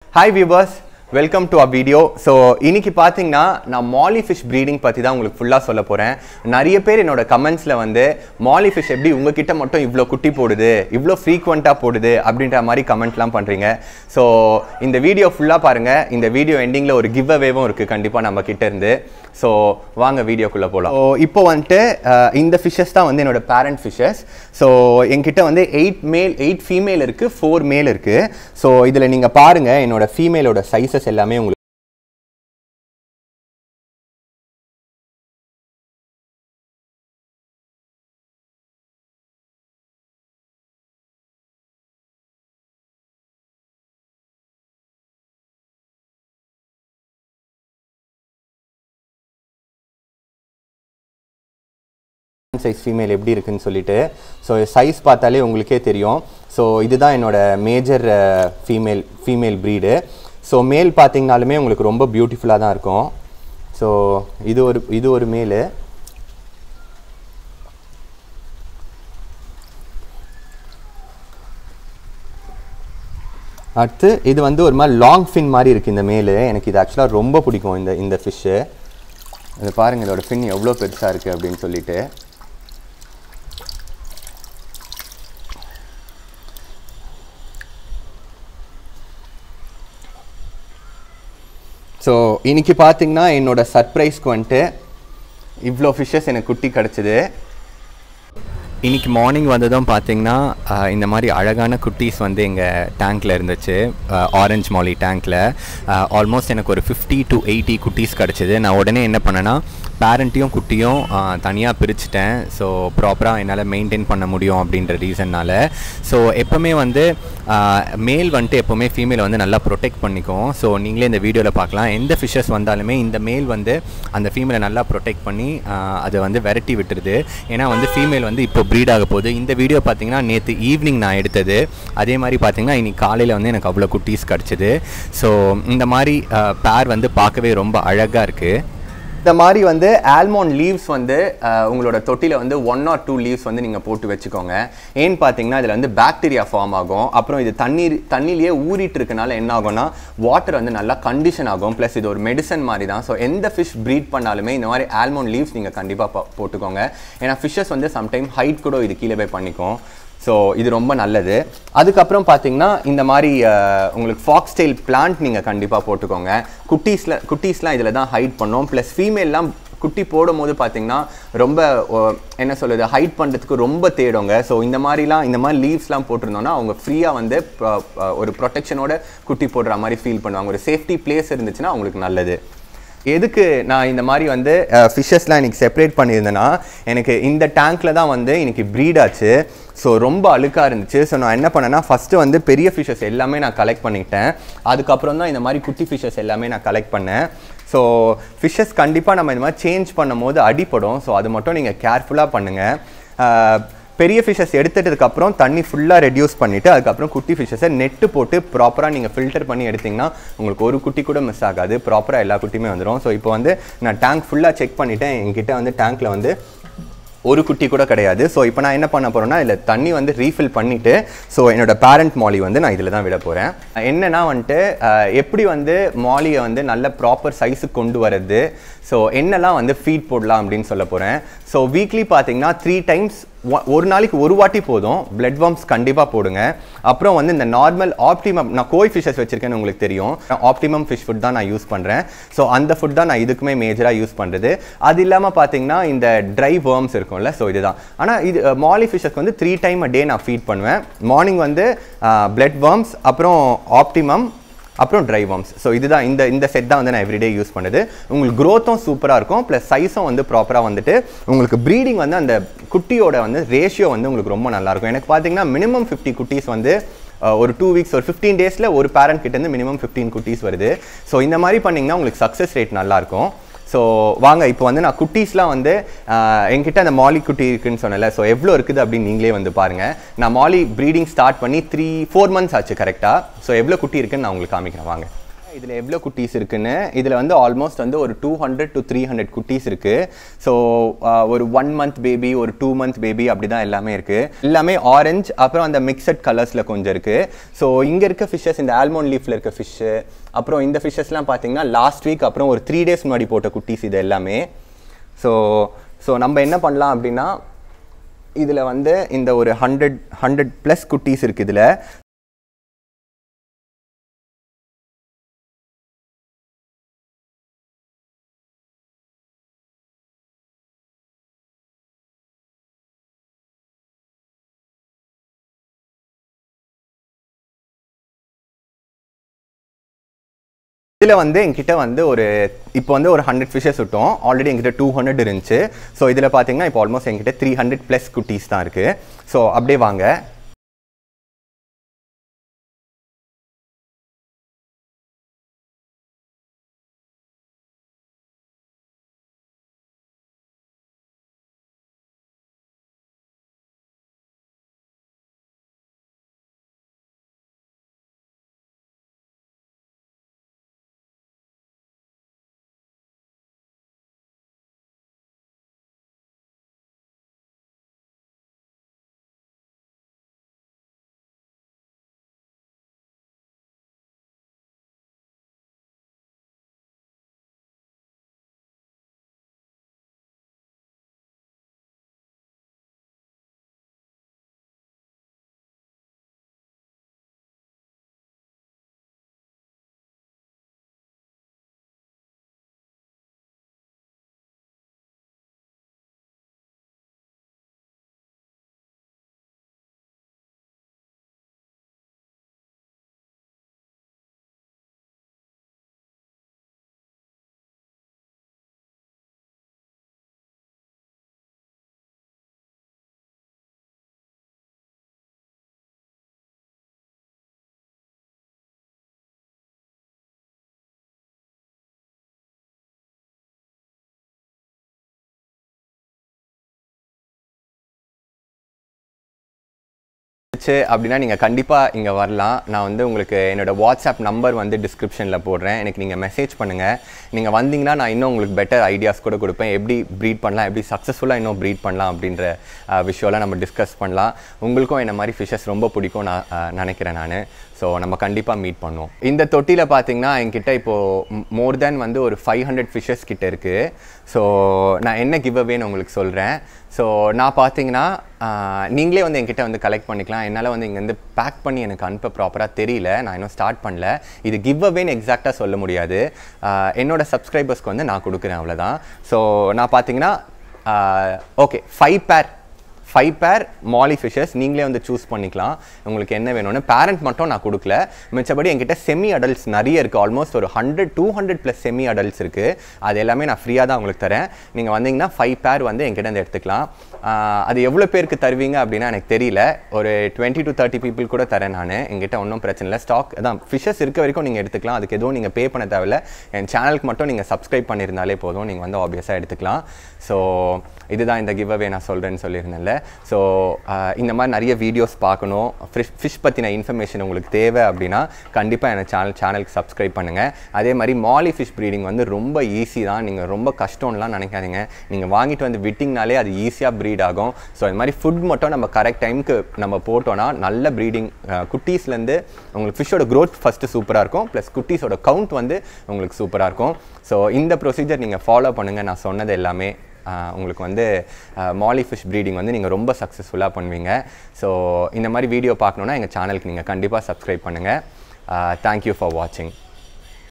hi viewers welcome to a video so இன்னைக்கு பார்த்தீங்கன்னா நான் மாலி ஃபிஷ் ப்ரீடிங் பற்றி தான் உங்களுக்கு ஃபுல்லாக சொல்ல போகிறேன் நிறைய பேர் என்னோட கமெண்ட்ஸில் வந்து மாலி ஃபிஷ் எப்படி உங்ககிட்ட மட்டும் இவ்வளோ குட்டி போடுது இவ்வளோ ஃப்ரீக்வெண்ட்டாக போடுது அப்படின்ற மாதிரி கமெண்ட்லாம் பண்ணுறீங்க ஸோ இந்த வீடியோ ஃபுல்லாக பாருங்கள் இந்த வீடியோ எண்டிங்கில் ஒரு கிவ் அவேவும் இருக்குது கண்டிப்பாக நம்ம கிட்ட இருந்து ஸோ வாங்க வீடியோக்குள்ளே போகலாம் ஸோ இப்போ வந்துட்டு அஹ், இந்த ஃபிஷ்ஷஸ் தான் வந்து என்னோட பேரண்ட் ஃபிஷ்ஷஸ் ஸோ என்கிட்ட வந்து எயிட் மேல் எயிட் ஃபீமேல் இருக்குது ஃபோர் மேல் இருக்குது ஸோ இதில் நீங்கள் பாருங்கள் என்னோட ஃபீமேலோட சைஸஸ் எல்லாமே உங்களுக்கு சைஸ் ஃபீமேல் எப்படி இருக்குன்னு சொல்லிட்டு ஸோ சைஸ் பார்த்தாலே உங்களுக்கே தெரியும் ஸோ இதுதான் என்னோட major female female breed so male பார்த்தீங்கனாலுமே உங்களுக்கு ரொம்ப பியூட்டிஃபுல்லாக தான் இருக்கும் ஸோ இது ஒரு இது ஒரு மேலு அடுத்து இது வந்து ஒரு மாதிரி லாங் ஃபின் மாதிரி இருக்குது இந்த மேலு எனக்கு இது ஆக்சுவலாக ரொம்ப பிடிக்கும் இந்த இந்த ஃபிஷ்ஷு இது பாருங்கள் இதோட ஃபின் எவ்வளோ பெருசாக இருக்குது அப்படின்னு சொல்லிட்டு ஸோ இன்னைக்கு பார்த்தீங்கன்னா என்னோட சர்ப்ரைஸ்க்கு வந்துட்டு இவ்வளோ ஃபிஷ்ஷஸ் எனக்கு குட்டி கிடச்சிது இன்னைக்கு மார்னிங் வந்ததும் பார்த்தீங்கன்னா ஆஹ், இந்த மாதிரி அழகான குட்டீஸ் வந்து எங்கள் டேங்க்கில் இருந்துச்சு ஆரஞ்ச் மாலி டேங்க்கில் ஆல்மோஸ்ட் எனக்கு ஒரு ஃபிஃப்டி டு எயிட்டி குட்டீஸ் கிடச்சிது நான் உடனே என்ன பண்ணேன்னா பேரண்ட்டையும் குட்டியும் தனியாக பிரிச்சுட்டேன் ஸோ ப்ராப்பராக என்னால் மெயின்டைன் பண்ண முடியும் அப்படின்ற ரீசன்னால் ஸோ எப்போவுமே வந்து மேல் வந்துட்டு எப்போவுமே ஃபீமேலை வந்து நல்லா ப்ரொடெக்ட் பண்ணிக்கும் ஸோ நீங்களே இந்த வீடியோவில் பார்க்கலாம் எந்த ஃபிஷ்ஷஸ் வந்தாலுமே இந்த மேல் வந்து அந்த ஃபீமேலை நல்லா ப்ரொடெக்ட் பண்ணி ஆஹ், அதை வந்து விரட்டி விட்டுருது ஏன்னா வந்து ஃபீமேல் வந்து இப்போ ப்ரீட் ஆக போகுது இந்த வீடியோ பார்த்தீங்கன்னா நேற்று ஈவினிங் நான் எடுத்தது அதே மாதிரி பார்த்தீங்கன்னா இன்னைக்கு காலையில் வந்து எனக்கு அவ்வளோ குட்டீஸ் கிடச்சிது ஸோ இந்த மாதிரி பேர் வந்து பார்க்கவே ரொம்ப அழகாக இருக்குது இந்த மாதிரி வந்து ஆல்மோண்ட் லீவ்ஸ் வந்து அஹ், உங்களோட தொட்டியில் வந்து ஒன் ஆர் டூ லீவ்ஸ் வந்து நீங்கள் போட்டு வச்சுக்கோங்க ஏன்னு பார்த்தீங்கன்னா இதில் வந்து பாக்டீரியா ஃபார்ம் ஆகும் அப்புறம் இது தண்ணீர் தண்ணிலேயே ஊறிட்டு இருக்கனால என்ன ஆகும்னா வாட்டர் வந்து நல்லா கண்டிஷன் ஆகும் ப்ளஸ் இது ஒரு மெடிசன் மாதிரி தான் ஸோ எந்த ஃபிஷ் ப்ரீட் பண்ணாலுமே இந்த மாதிரி ஆல்மோண்ட் லீவ்ஸ் நீங்கள் கண்டிப்பாக போட்டுக்கோங்க ஏன்னா ஃபிஷ்ஷஸ் வந்து சம்டைம் ஹைட் கூட இது கீழே போய் பண்ணிக்கும் ஸோ இது ரொம்ப நல்லது அதுக்கப்புறம் பார்த்தீங்கன்னா இந்த மாதிரி அஹ், உங்களுக்கு ஃபாக்ஸ் டெயில் பிளான்ட் நீங்கள் கண்டிப்பாக போட்டுக்கோங்க குட்டீஸில் குட்டீஸ்லாம் இதில் தான் ஹைட் பண்ணோம் ப்ளஸ் ஃபீமேல்லாம் குட்டி போடும்போது பார்த்தீங்கன்னா ரொம்ப ஓ, என்ன சொல்லுது ஹைட் பண்ணுறதுக்கு ரொம்ப தேடுங்க ஸோ இந்த மாதிரிலாம் இந்த மாதிரி லீவ்ஸ்லாம் போட்டிருந்தோம்னா அவங்க ஃப்ரீயாக வந்து ப- ப- ஒரு ப்ரொடெக்ஷனோட குட்டி போடுற மாதிரி ஃபீல் பண்ணுவாங்க ஒரு சேஃப்டி பிளேஸ் இருந்துச்சுன்னா அவங்களுக்கு நல்லது எதுக்கு நான் இந்த மாதிரி வந்து ஃபிஷ்ஷஸ்லாம் இன்னைக்கு செப்பரேட் பண்ணியிருந்தேன்னா எனக்கு இந்த டேங்க்கில் தான் வந்து இன்னைக்கு ப்ரீட் ஆச்சு ஸோ ரொம்ப அழுக்காக இருந்துச்சு ஸோ நான் என்ன பண்ணேன்னா ஃபஸ்ட்டு வந்து பெரிய ஃபிஷ்ஷஸ் எல்லாமே நான் கலெக்ட் பண்ணிக்கிட்டேன் அதுக்கப்புறம் தான் இந்த மாதிரி குட்டி ஃபிஷ்ஷஸ் எல்லாமே நான் கலெக்ட் பண்ணேன் ஸோ ஃபிஷ்ஷஸ் கண்டிப்பாக நம்ம இந்த மாதிரி சேஞ்ச் பண்ணும்போது அடிப்படும் ஸோ அது மட்டும் நீங்கள் கேர்ஃபுல்லாக பண்ணுங்கள் பெரிய ஃபிஷ்ஷஸ் எடுத்துட்டதுக்கப்புறம் தண்ணி ஃபுல்லாக ரெடியூஸ் பண்ணிவிட்டு அதுக்கப்புறம் குட்டி ஃபிஷ்ஷஸை நெட்டு போட்டு ப்ராப்பராக நீங்கள் ஃபில்டர் பண்ணி எடுத்திங்கன்னா உங்களுக்கு ஒரு குட்டி கூட மிஸ் ஆகாது ப்ராப்பராக எல்லா குட்டியுமே வந்துடும் ஸோ இப்போ வந்து நான் டேங்க் ஃபுல்லாக செக் பண்ணிவிட்டேன் என்கிட்ட வந்து டேங்க்கில் வந்து ஒரு குட்டி கூட கிடையாது ஸோ இப்போ நான் என்ன பண்ண போகிறேன்னா இதில் தண்ணி வந்து ரீஃபில் பண்ணிவிட்டு ஸோ என்னோட பேரண்ட் மாலி வந்து நான் இதில் தான் விட போகிறேன் என்னன்னா வந்துட்டு அஹ், எப்படி வந்து மாலியை வந்து நல்ல ப்ராப்பர் சைஸுக்கு கொண்டு வரது ஸோ என்னெல்லாம் வந்து ஃபீட் போடலாம் அப்படின்னு சொல்ல போகிறேன் ஸோ வீக்லி பார்த்தீங்கன்னா த்ரீ டைம்ஸ் ஒரு நாளைக்கு ஒரு வாட்டி போதும் பிளட் வார்ம்ஸ் கண்டிப்பாக போடுங்க அப்புறம் வந்து இந்த நார்மல் ஆப்டிமம் நான் கோய் ஃபிஷஸ் வச்சிருக்கேன்னு உங்களுக்கு தெரியும் ஆப்டிமம் ஃபிஷ் ஃபுட் தான் நான் யூஸ் பண்ணுறேன் ஸோ அந்த ஃபுட் தான் நான் இதுக்குமே மேஜராக யூஸ் பண்ணுறது அது இல்லாமல் பார்த்தீங்கன்னா இந்த ட்ரை வேர்ம்ஸ் இருக்கும்ல ஸோ இதுதான் ஆனால் இது மாலி ஃபிஷஸ்க்கு வந்து த்ரீ டைம் அ டே நான் ஃபீட் பண்ணுவேன் மார்னிங் வந்து பிளட் வேர்ம்ஸ் அப்புறம் ஆப்டிமம் அப்புறம் ட்ரை வார்ம்ஸ் ஸோ இதுதான் இந்த இந்த செட் தான் வந்து நான் எவ்ரிடே யூஸ் பண்ணுது உங்களுக்கு க்ரோத்தும் சூப்பராக இருக்கும் ப்ளஸ் சைஸும் வந்து ப்ராப்பராக வந்துட்டு உங்களுக்கு ப்ரீடிங் வந்து அந்த குட்டியோட வந்து ரேஷியோ வந்து உங்களுக்கு ரொம்ப நல்லாயிருக்கும் எனக்கு பார்த்தீங்கன்னா மினிமம் ஃபிஃப்டி குட்டீஸ் வந்து அஹ், ஒரு டூ வீக்ஸ் ஒரு ஃபிஃப்டீன் டேஸில் ஒரு பேரண்ட் கிட்டேருந்து மினிமம் ஃபிஃப்டீன் குட்டீஸ் வருது ஸோ இந்த மாதிரி பண்ணிங்கன்னா உங்களுக்கு சக்ஸஸ் ரேட் நல்லாயிருக்கும் ஸோ வாங்க இப்போ வந்து நான் குட்டீஸ்லாம் வந்து ஆஹ், என்கிட்ட அந்த மாலி குட்டி இருக்குன்னு சொன்னல ஸோ எவ்வளோ இருக்குது அப்படின்னு நீங்களே வந்து பாருங்கள் நான் மாலி ப்ரீடிங் ஸ்டார்ட் பண்ணி த்ரீ ஃபோர் மந்த்ஸ் ஆச்சு கரெக்டாக ஸோ எவ்வளோ குட்டி இருக்குன்னு நான் உங்களுக்கு காமிக்கிறேன் வாங்க இதில் எவ்வளோ குட்டீஸ் இருக்குன்னு இதில் வந்து ஆல்மோஸ்ட் வந்து ஒரு two hundred to three hundred குட்டீஸ் இருக்குது ஸோ ஒரு ஒன் மந்த் பேபி ஒரு டூ மந்த் பேபி அப்படி தான் எல்லாமே இருக்குது எல்லாமே ஆரஞ்சு அப்புறம் அந்த மிக்சட் கலர்ஸில் கொஞ்சம் இருக்குது ஸோ இங்கே இருக்க ஃபிஷ்ஷஸ் இந்த ஆல்மோன் லீஃபில் இருக்க ஃபிஷ்ஷு அப்புறம் இந்த ஃபிஷ்ஷஸ்லாம் பார்த்தீங்கன்னா லாஸ்ட் வீக் அப்புறம் ஒரு த்ரீ டேஸ் முன்னாடி போட்ட குட்டீஸ் இது எல்லாமே ஸோ ஸோ நம்ம என்ன பண்ணலாம் அப்படின்னா இதில் வந்து இந்த ஒரு ஹண்ட்ரட் ஹண்ட்ரட் ப்ளஸ் குட்டீஸ் இருக்குது இதில் இதில் வந்து என்கிட்ட வந்து ஒரு இப்போ வந்து ஒரு ஹண்ட்ரட் ஃபிஷஸ் விட்டோம் ஆல்ரெடி என்கிட்ட டூ ஹண்ட்ரட் இருந்துச்சு ஸோ இதில் பார்த்தீங்கன்னா இப்போ ஆல்மோஸ்ட் என்கிட்ட த்ரீ ஹண்ட்ரட் ப்ளஸ் குட்டீஸ் தான் இருக்குது ஸோ அப்படியே வாங்க இருந்துச்சு அப்படின்னா நீங்கள் கண்டிப்பாக இங்கே வரலாம் நான் வந்து உங்களுக்கு என்னோட வாட்ஸ்அப் நம்பர் வந்து டிஸ்கிரிப்ஷனில் போடுறேன் எனக்கு நீங்கள் மெசேஜ் பண்ணுங்கள் நீங்கள் வந்தீங்கன்னா நான் இன்னும் உங்களுக்கு பெட்டர் ஐடியாஸ் கூட கொடுப்பேன் எப்படி ப்ரீட் பண்ணலாம் எப்படி சக்ஸஸ்ஃபுல்லாக இன்னும் ப்ரீட் பண்ணலாம் அப்படின்ற அஹ், விஷயம்லாம் நம்ம டிஸ்கஸ் பண்ணலாம் உங்களுக்கும் என்ன மாதிரி ஃபிஷஸ் ரொம்ப பிடிக்கும் நான் அஹ், நினைக்கிறேன் நான் ஸோ நம்ம கண்டிப்பாக மீட் பண்ணுவோம் இந்த தொட்டியில் பார்த்தீங்கன்னா என்கிட்ட இப்போது மோர் தேன் வந்து ஒரு ஃபைவ் ஹண்ட்ரட் ஃபிஷஸ் கிட்ட இருக்குது ஸோ நான் என்ன கிவ் அவேன்னு உங்களுக்கு சொல்கிறேன் ஸோ நான் பார்த்தீங்கன்னா ஆஹ், நீங்களே வந்து என்கிட்ட வந்து கலெக்ட் பண்ணிக்கலாம் என்னால் வந்து இங்கேருந்து பேக் பண்ணி எனக்கு அனுப்ப ப்ராப்பராக தெரியல நான் இன்னும் ஸ்டார்ட் பண்ணல இது கிவ் அவேன்னு எக்ஸாக்டாக சொல்ல முடியாது ஆஹ், என்னோட சப்ஸ்கிரைபர்ஸ்க்கு வந்து நான் கொடுக்குறேன் அவ்வளோதான் ஸோ நான் பார்த்தீங்கன்னா ஓகே ஃபைவ் பேர் ஃபைவ் பேர் மாலி ஃபிஷஸ் நீங்களே வந்து சூஸ் பண்ணிக்கலாம் உங்களுக்கு என்ன வேணும்னு பேரண்ட் மட்டும் நான் கொடுக்கல மிச்சபடி என்கிட்ட செமி அடல்ட்ஸ் நிறைய இருக்குது ஆல்மோஸ்ட் ஒரு hundred two hundred plus semi adults இருக்குது அது எல்லாமே நான் ஃப்ரீயாக தான் உங்களுக்கு தரேன் நீங்கள் வந்தீங்கன்னா ஃபைவ் பேர் வந்து என்கிட்ட இருந்து எடுத்துக்கலாம் ஆஹ் அது எவ்வளோ பேருக்கு தருவீங்க அப்படின்னா எனக்கு தெரியல ஒரு டுவெண்ட்டி டு தேர்ட்டி பீப்புள் கூட தரேன் நான் எங்கிட்ட ஒன்றும் பிரச்சனை இல்லை ஸ்டாக் அதான் ஃபிஷஸ் இருக்க வரைக்கும் நீங்கள் எடுத்துக்கலாம் அதுக்கு எதுவும் நீங்கள் பே பண்ண தேவையில்ல என் சேனலுக்கு மட்டும் நீங்கள் சப்ஸ்கிரைப் பண்ணியிருந்தாலே போதும் நீங்கள் வந்து ஆப்வியஸாக எடுத்துக்கலாம் ஸோ இதுதான் இந்த கிவ் அவே நான் சொல்கிறேன்னு சொல்லியிருந்தேன்ல ஸோ இந்த மாதிரி நிறைய வீடியோஸ் பார்க்கணும் ஃபிஷ் ஃபிஷ் பற்றின இன்ஃபர்மேஷன் உங்களுக்கு தேவை அப்படின்னா கண்டிப்பாக என் சேனல் சேனலுக்கு சப்ஸ்கிரைப் பண்ணுங்கள் அதே மாதிரி மாலி ஃபிஷ் ப்ரீடிங் வந்து ரொம்ப ஈஸி தான் நீங்கள் ரொம்ப கஷ்டம்லாம் நினைக்காதீங்க நீங்கள் வாங்கிட்டு வந்து விட்டிங்னாலே அது ஈஸியாக ப்ரீட் ஆகும் ஸோ இந்த மாதிரி ஃபுட் மட்டும் நம்ம கரெக்ட் டைமுக்கு நம்ம போட்டோன்னா நல்ல ப்ரீடிங் குட்டீஸ்லேருந்து உங்களுக்கு ஃபிஷ்ஷோட growth ஃபஸ்ட்டு சூப்பராக இருக்கும் ப்ளஸ் குட்டீஸோட கவுண்ட் வந்து உங்களுக்கு சூப்பராக இருக்கும் ஸோ இந்த ப்ரொசீஜர் நீங்கள் ஃபாலோ பண்ணுங்கள் நான் சொன்னது எல்லாமே ஆஹ் உங்களுக்கு வந்து மாலி ஃபிஷ் ப்ரீடிங் வந்து நீங்கள் ரொம்ப சக்ஸஸ்ஃபுல்லாக பண்ணுவீங்க ஸோ இந்த மாதிரி வீடியோ பார்க்கணுன்னா எங்கள் சேனலுக்கு நீங்கள் கண்டிப்பாக சப்ஸ்கிரைப் பண்ணுங்கள் தேங்க்யூ ஃபார் வாட்சிங்